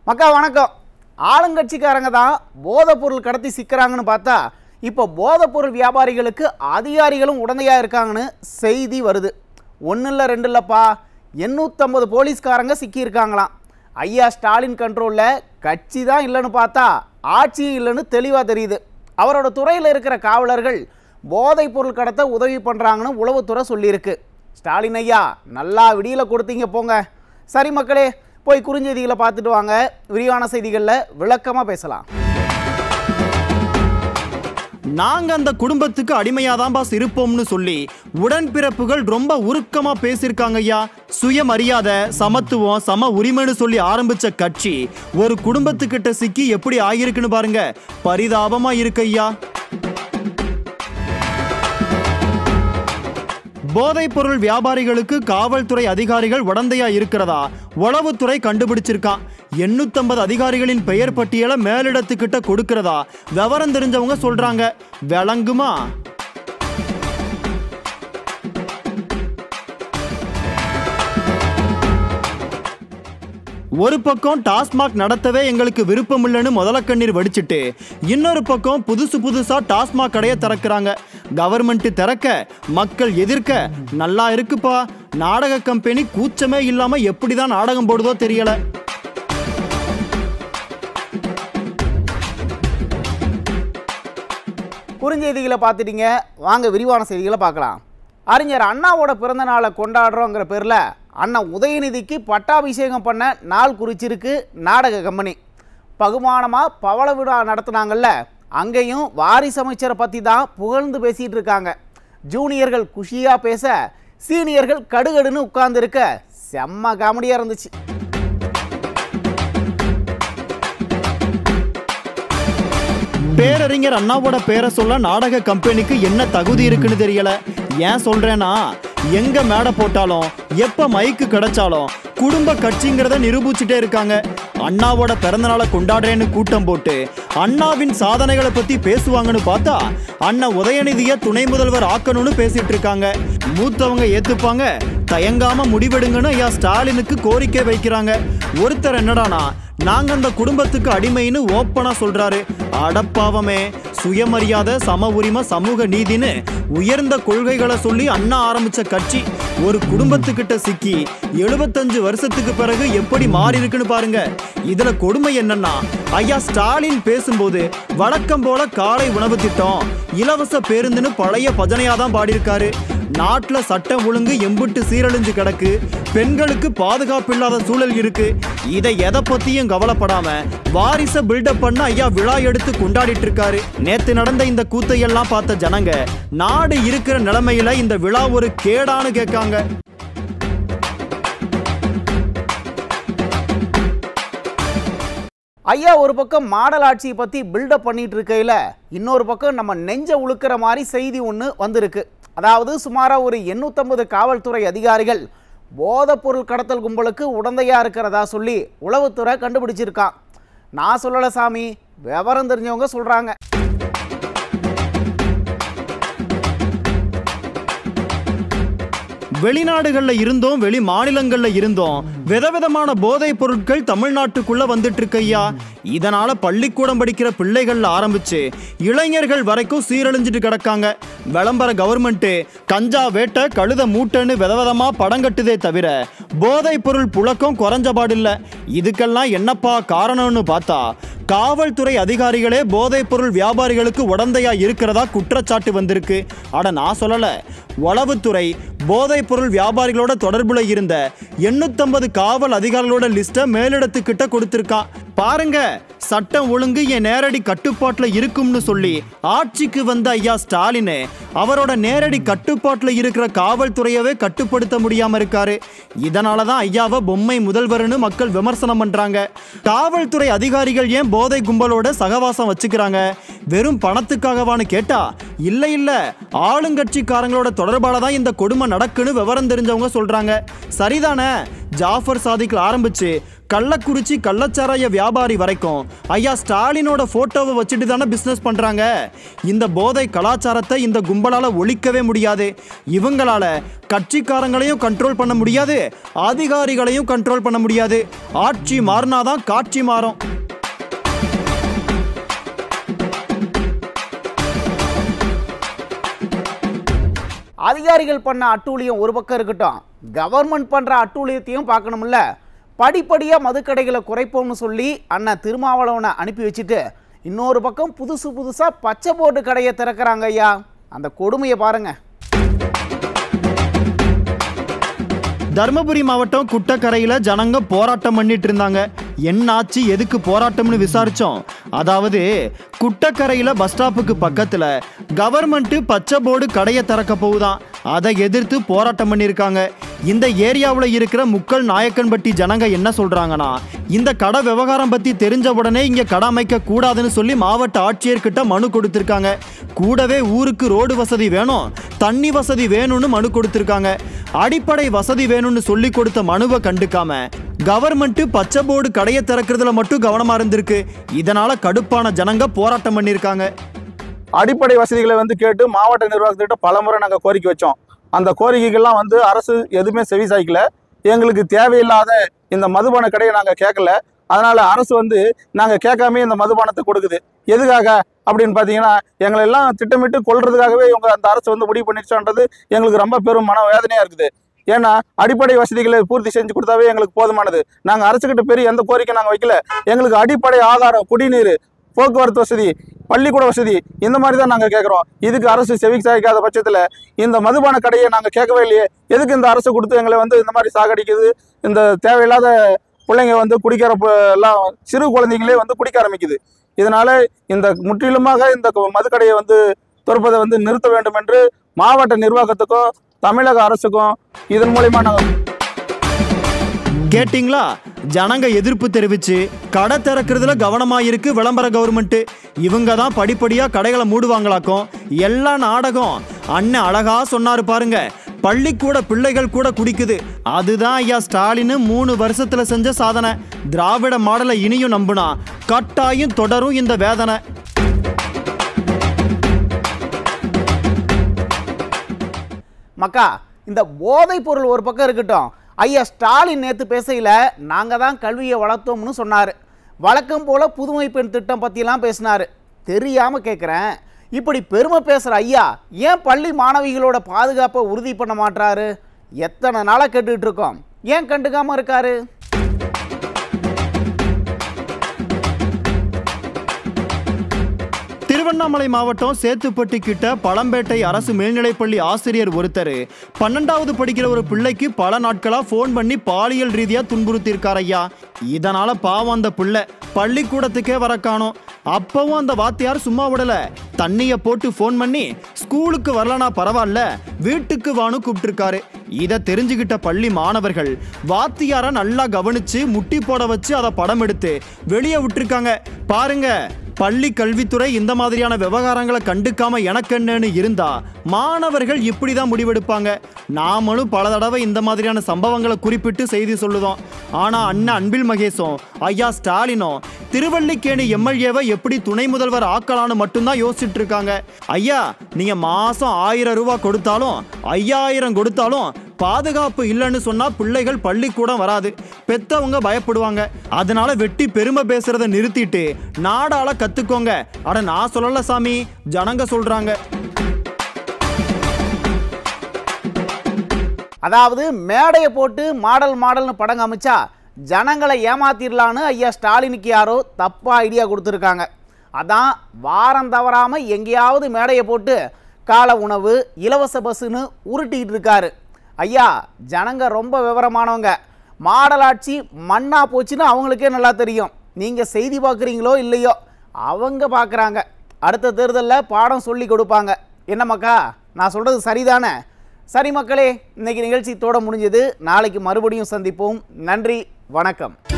மக்கா வணக்கம் ஆளுங்கட்சிக்காரங்க தான் போதைப்பொருள் கடத்தி சிக்கிறாங்கன்னு பார்த்தா இப்போ போதைப்பொருள் வியாபாரிகளுக்கு அதிகாரிகளும் உடந்தையாக இருக்காங்கன்னு செய்தி வருது ஒன்றும் இல்லை ரெண்டு இல்லைப்பா எண்ணூற்றம்பது போலீஸ்காரங்க சிக்கியிருக்காங்களாம் ஐயா ஸ்டாலின் கண்ட்ரோலில் கட்சி தான் இல்லைன்னு பார்த்தா ஆட்சியும் இல்லைன்னு தெளிவாக தெரியுது அவரோட துறையில் இருக்கிற காவலர்கள் போதைப் பொருள் கடத்த உதவி பண்ணுறாங்கன்னு உளவுத்துறை சொல்லியிருக்கு ஸ்டாலின் ஐயா நல்லா விடியல கொடுத்தீங்க போங்க சரி மக்களே போய் குறுஞ்செய்திகளை பார்த்துட்டு வாங்க விரிவான செய்திகளில் விளக்கமாக பேசலாம் நாங்க அந்த குடும்பத்துக்கு அடிமையாதான் பாஸ் இருப்போம்னு சொல்லி உடன்பிறப்புகள் ரொம்ப உருக்கமா பேசியிருக்காங்க ஐயா சுயமரியாதை சமத்துவம் சம உரிமைன்னு சொல்லி ஆரம்பிச்ச கட்சி ஒரு குடும்பத்துக்கிட்ட சிக்கி எப்படி ஆகியிருக்குன்னு பாருங்க பரிதாபமா இருக்கு ஐயா போதைப் பொருள் வியாபாரிகளுக்கு காவல்துறை அதிகாரிகள் உடந்தையா இருக்கிறதா உளவுத்துறை கண்டுபிடிச்சிருக்கான் எண்ணூத்தம்பது அதிகாரிகளின் பெயர் பட்டியலை மேலிடத்துக்கிட்ட கொடுக்கிறதா விவரம் தெரிஞ்சவங்க சொல்றாங்க விளங்குமா ஒரு பக்கம் டாஸ்மாக் நடத்தவே எங்களுக்கு விருப்பம் இல்லைன்னு முதல கண்ணீர் வடிச்சிட்டு இன்னொரு பக்கம் புதுசு புதுசா டாஸ்மாக் கடையை திறக்கிறாங்க கவர்மெண்ட் திறக்க மக்கள் எதிர்க்க நல்லா இருக்குப்பா நாடக கம்பெனி கூச்சமே இல்லாம எப்படிதான் நாடகம் போடுதோ தெரியல குறுஞ்செய்திகளை பார்த்துட்டீங்க வாங்க விரிவான செய்திகளை பார்க்கலாம் அறிஞர் அண்ணாவோட பிறந்த நாளை கொண்டாடுறோங்கிற பேரில் அண்ணன் உதயநிதிக்கு பட்டாபிஷேகம் பண்ண நாள் குறிச்சிருக்கு நாடக கம்பெனி பகுமானமாக பவள விழா நடத்துனாங்கல்ல அங்கேயும் வாரிசு அமைச்சரை பற்றி தான் புகழ்ந்து பேசிகிட்டு இருக்காங்க ஜூனியர்கள் குஷியாக பேச சீனியர்கள் கடுகடுன்னு உட்கார்ந்துருக்க செம்ம காமெடியாக இருந்துச்சு பேரறிஞர் அண்ணாவோட பேரை சொல்ல நாடக கம்பெனிக்கு என்ன தகுதி இருக்குன்னு தெரியல ஏன் சொல்றேன்னா எங்க மேடை போட்டாலும் எப்ப மைக்கு கிடைச்சாலும் குடும்ப கட்சிங்கிறத நிரூபிச்சுட்டே இருக்காங்க அண்ணாவோட பிறந்தநாளை கொண்டாடுறேன்னு கூட்டம் போட்டு அண்ணாவின் சாதனைகளை பத்தி பேசுவாங்கன்னு பார்த்தா அண்ணன் உதயநிதியை துணை முதல்வர் ஆக்கணும்னு பேசிட்டு இருக்காங்க மூத்தவங்க ஏத்துப்பாங்க தயங்காம முடிவெடுங்கன்னு ஐயா ஸ்டாலினுக்கு கோரிக்கை வைக்கிறாங்க ஒருத்தர் என்னடானா நாங்க அந்த குடும்பத்துக்கு அடிமைன்னு ஓப்பனா சொல்றாரு அடப்பாவமே சுயமரியாதை சம உரிமை சமூக நீதின்னு உயர்ந்த கொள்கைகளை சொல்லி அண்ணா ஆரம்பிச்ச கட்சி ஒரு குடும்பத்துக்கிட்ட சிக்கி எழுபத்தஞ்சு வருஷத்துக்கு பிறகு எப்படி மாறி இருக்குன்னு பாருங்க இதுல கொடுமை என்னன்னா ஐயா ஸ்டாலின் பேசும்போது வழக்கம் போல காலை உணவு திட்டம் இலவச பேருந்துன்னு பழைய பஜனையா தான் பாடியிருக்காரு நாட்டுல சட்டம் ஒழுங்கு எம்புட்டு சீரழிஞ்சு கிடக்கு பெண்களுக்கு பாதுகாப்பு இல்லாத சூழல் இருக்கு இதை எதை பத்தியும் கவலைப்படாம வாரிச பில்டப் பண்ண ஐயா விழா எடுத்து கொண்டாடிட்டு இருக்காரு நேத்து நடந்த இந்த கூத்தையெல்லாம் பார்த்த ஜனங்க நாடு இருக்கிற நிலைமையில இந்த விழா ஒரு கேடான்னு கேட்காங்க ஐயா ஒரு பக்கம் மாடல் ஆட்சியை பற்றி பில்டப் பண்ணிட்டு இருக்கையில் இன்னொரு பக்கம் நம்ம நெஞ்ச உழுக்கிற மாதிரி செய்தி ஒன்று வந்திருக்கு அதாவது சுமாராக ஒரு எண்ணூற்றம்பது காவல்துறை அதிகாரிகள் போதைப்பொருள் கடத்தல் கும்பலுக்கு உடந்தையாக இருக்கிறதா சொல்லி உளவுத்துறை கண்டுபிடிச்சிருக்கான் நான் சொல்லலை சாமி விவரம் தெரிஞ்சவங்க சொல்கிறாங்க வெளிநாடுகள்ல இருந்தோம் வெளி மாநிலங்கள்ல இருந்தோம் விதவிதமான போதைப் பொருட்கள் தமிழ்நாட்டுக்குள்ள வந்துட்டு இருக்கு ஐயா இதனால பள்ளிக்கூடம் படிக்கிற பிள்ளைகள்ல ஆரம்பிச்சு இளைஞர்கள் வரைக்கும் சீரழிஞ்சிட்டு கிடக்காங்க விளம்பர கவர்மெண்ட் கஞ்சா வேட்டை கழுத மூட்டைன்னு விதவிதமா படம் கட்டுதே தவிர போதைப் பொருள் புழக்கம் குறைஞ்ச பாடில்ல இதுக்கெல்லாம் என்னப்பா காரணம்னு பார்த்தா காவல்துறை அதிகாரிகளே போதைப் பொருள் வியாபாரிகளுக்கு உடந்தையா இருக்கிறதா குற்றச்சாட்டு வந்திருக்கு அட நான் சொல்லல உளவுத்துறை போதைப் பொருள் வியாபாரிகளோட தொடர்புல இருந்த எண்ணூத்தம்பது காவல் அதிகாரிகளோட லிஸ்ட்டை மேலிடத்துக்கிட்ட கொடுத்திருக்கான் பாருங்க சட்டம் ஒழுங்கு என் நேரடி கட்டுப்பாட்டில் இருக்கும்னு சொல்லி ஆட்சிக்கு வந்த ஐயா ஸ்டாலின் அவரோட நேரடி கட்டுப்பாட்டில் இருக்கிற காவல்துறையவே கட்டுப்படுத்த முடியாம இருக்காரு இதனால தான் ஐயாவை பொம்மை முதல்வர்னு மக்கள் விமர்சனம் பண்றாங்க காவல்துறை அதிகாரிகள் ஏன் போதை கும்பலோட சகவாசம் வச்சுக்கிறாங்க வெறும் பணத்துக்காகவான்னு கேட்டா இல்ல இல்ல ஆளுங்கட்சிக்காரங்களோட தொடர்பால தான் இந்த கொடுமை நடக்குன்னு விவரம் தெரிஞ்சவங்க சொல்றாங்க சரிதானே ஜாஃபர் சாதிக்கில் ஆரம்பிச்சு கள்ளக்குறிச்சி கள்ளச்சாராய வியாபாரி வரைக்கும் ஐயா ஸ்டாலினோட போட்டோவை வச்சுட்டு தானே பிஸ்னஸ் பண்றாங்க இந்த போதை கலாச்சாரத்தை இந்த கும்பலால ஒழிக்கவே முடியாது இவங்களால கட்சிக்காரங்களையும் கண்ட்ரோல் பண்ண முடியாது அதிகாரிகளையும் கண்ட்ரோல் பண்ண முடியாது ஆட்சி மாறினாதான் காட்சி மாறும் அதிகாரிகள் பண்ண அட்டூழியம் ஒரு பக்கம் இருக்கட்டும் கவர்மெண்ட் பண்ணுற அட்டூழியத்தையும் பார்க்கணும்ல படிப்படியாக மதுக்கடைகளை குறைப்போம்னு சொல்லி அண்ணன் திருமாவளவனை அனுப்பி வச்சுட்டு இன்னொரு பக்கம் புதுசு புதுசாக பச்சை போட்டு கடையை திறக்கிறாங்க ஐயா அந்த கொடுமையை பாருங்க தருமபுரி மாவட்டம் குட்டக்கரையில் ஜனங்க போராட்டம் பண்ணிட்டு இருந்தாங்க என்னாச்சு எதுக்கு போராட்டம்னு விசாரிச்சோம் அதாவது குட்டக்கரையில் பஸ் ஸ்டாப்புக்கு பக்கத்தில் கவர்மெண்ட்டு பச்சை போர்டு கடையை திறக்க போகுதாம் அதை எதிர்த்து போராட்டம் பண்ணியிருக்காங்க இந்த ஏரியாவில் இருக்கிற முக்கல் நாயக்கன்பட்டி ஜனங்க என்ன சொல்றாங்கன்னா இந்த கடை விவகாரம் பத்தி தெரிஞ்ச உடனே இங்க கடை அமைக்க கூடாதுன்னு சொல்லி மாவட்ட ஆட்சியர்கிட்ட மனு கொடுத்திருக்காங்க கூடவே ஊருக்கு ரோடு வசதி வேணும் தண்ணி வசதி வேணும்னு மனு கொடுத்திருக்காங்க அடிப்படை வசதி வேணும்னு சொல்லி கொடுத்த மனுவை கண்டுக்காம கவர்மெண்ட் பச்சை போர்டு கடையை திறக்கிறதுல மட்டும் கவனமா இருந்திருக்கு இதனால கடுப்பான ஜனங்க போராட்டம் பண்ணியிருக்காங்க அடிப்படை வசதிகளை வந்து கேட்டு மாவட்ட நிர்வாகத்திட்ட பலமுறை நாங்கள் கோரிக்கை வச்சோம் அந்த கோரிக்கைகள்லாம் வந்து அரசு எதுவுமே செவி சாய்க்கல எங்களுக்கு தேவையில்லாத இந்த மதுபான கடையை நாங்கள் கேட்கல அதனால அரசு வந்து நாங்கள் கேட்காம இந்த மதுபானத்தை கொடுக்குது எதுக்காக அப்படின்னு பார்த்தீங்கன்னா எங்களை எல்லாம் திட்டமிட்டு கொல்றதுக்காகவே இவங்க அந்த அரசு வந்து முடிவு பண்ணிடுச்சோன்றது எங்களுக்கு ரொம்ப பெரும் மன வேதனையாக இருக்குது ஏன்னா அடிப்படை வசதிகளை பூர்த்தி செஞ்சு கொடுத்தாவே எங்களுக்கு போதுமானது நாங்கள் அரசுக்கிட்ட பெரிய எந்த கோரிக்கை நாங்கள் வைக்கல எங்களுக்கு அடிப்படை ஆதாரம் குடிநீர் போக்குவரத்து வசதி பள்ளிக்கூட வசதி இந்த மாதிரி தான் நாங்கள் கேட்குறோம் இதுக்கு அரசு செவி சாய்க்காத பட்சத்தில் இந்த மதுபான கடையை நாங்கள் கேட்கவே இல்லையே எதுக்கு இந்த அரசு கொடுத்து எங்களை வந்து இந்த மாதிரி சாகடிக்குது இந்த தேவையில்லாத பிள்ளைங்க வந்து குடிக்கிற ப- எல்லாம் சிறு குழந்தைங்களே வந்து குடிக்க ஆரம்பிக்குது இதனால இந்த முற்றிலுமாக இந்த கு- மதுக்கடையை வந்து திறப்பதை வந்து நிறுத்த வேண்டும் என்று மாவட்ட நிர்வாகத்துக்கும் தமிழக அரசுக்கும் இதன் மூலியமா நாங்கள் கேட்டிங்களா ஜனங்க எதிர்ப்பு தெரிவிச்சு கடை திறக்கிறதுல கவனமா இருக்கு விளம்பர கவர்மெண்ட் இவங்க தான் படிப்படியா கடைகளை மூடுவாங்களாக்கும் எல்லா நாடகம் அண்ணன் அழகா சொன்னாரு பாருங்க பள்ளிக்கூட பிள்ளைகள் கூட குடிக்குது அதுதான் ஐயா ஸ்டாலின் மூணு வருஷத்துல செஞ்ச சாதனை திராவிட மாடலை இனியும் நம்புனா கட்டாயம் தொடரும் இந்த வேதனை மக்கா இந்த போதைப் பொருள் ஒரு பக்கம் இருக்கட்டும் ஐயா ஸ்டாலின் நேற்று பேசையில் நாங்கள் தான் கல்வியை வளர்த்தோம்னு சொன்னார் வழக்கம் போல் புதுமை பெண் திட்டம் பற்றிலாம் பேசினார் தெரியாமல் கேட்குறேன் இப்படி பெருமை பேசுகிற ஐயா ஏன் பள்ளி மாணவிகளோட பாதுகாப்பை உறுதி பண்ண மாட்றாரு எத்தனை நாளாக கேட்டுக்கிட்டு இருக்கோம் ஏன் கண்டுக்காமல் இருக்காரு திருவண்ணாமலை மாவட்டம் சேத்துப்பட்டி கிட்ட பழம்பேட்டை அரசு மேல்நிலைப்பள்ளி ஆசிரியர் ஒருத்தர் பன்னெண்டாவது படிக்கிற ஒரு பிள்ளைக்கு பல நாட்களா ஃபோன் பண்ணி பாலியல் ரீதியா துன்புறுத்தியிருக்கார் ஐயா இதனால பாவம் அந்த பிள்ளை பள்ளிக்கூடத்துக்கே வர காணோம் அப்பவும் அந்த வாத்தியார் சும்மா விடல தண்ணிய போட்டு ஃபோன் பண்ணி ஸ்கூலுக்கு வரலனா பரவாயில்ல வீட்டுக்கு வான்னு கூப்பிட்டுருக்காரு இதை தெரிஞ்சுக்கிட்ட பள்ளி மாணவர்கள் வாத்தியாரை நல்லா கவனிச்சு முட்டி போட வச்சு அதை படம் எடுத்து வெளியே விட்டுருக்காங்க பாருங்க பள்ளி கல்வித்துறை இந்த மாதிரியான விவகாரங்களை கண்டுக்காம எனக்கு என்னன்னு இருந்தா மாணவர்கள் இப்படி தான் முடிவெடுப்பாங்க நாமளும் பல தடவை இந்த மாதிரியான சம்பவங்களை குறிப்பிட்டு செய்தி சொல்லுதோம் ஆனா அண்ணன் அன்பில் மகேஷும் ஐயா ஸ்டாலினும் திருவல்லிக்கேணி எம்எல்ஏவை எப்படி துணை முதல்வர் ஆக்கலான்னு மட்டும்தான் யோசிச்சுட்டு இருக்காங்க ஐயா நீங்க மாசம் ஆயிரம் ரூபாய் கொடுத்தாலும் ஐயாயிரம் கொடுத்தாலும் பாதுகாப்பு இல்லைன்னு சொன்னா பிள்ளைகள் பள்ளிக்கூடம் வராது பெத்தவங்க பயப்படுவாங்க அதனால வெட்டி பெருமை பேசுறத நிறுத்திட்டு நாடால கத்துக்கோங்க அட நான் சொல்லல சாமி ஜனங்க சொல்றாங்க அதாவது மேடையை போட்டு மாடல் மாடல்னு படம் காமிச்சா ஜனங்களை ஏமாத்திடலான்னு ஐயா ஸ்டாலினுக்கு யாரோ தப்பாக ஐடியா கொடுத்துருக்காங்க அதான் வாரம் தவறாமல் எங்கேயாவது மேடையை போட்டு கால உணவு இலவச பஸ்ஸுன்னு உருட்டிக்கிட்டு இருக்காரு ஐயா ஜனங்க ரொம்ப விவரமானவங்க மாடலாட்சி மண்ணா போச்சுன்னு அவங்களுக்கே நல்லா தெரியும் நீங்கள் செய்தி பார்க்குறீங்களோ இல்லையோ அவங்க பார்க்குறாங்க அடுத்த தேர்தலில் பாடம் சொல்லி கொடுப்பாங்க என்ன மக்கா நான் சொல்கிறது சரிதானே சரி மக்களே இன்னைக்கு நிகழ்ச்சி தோட முடிஞ்சது நாளைக்கு மறுபடியும் சந்திப்போம் நன்றி வணக்கம்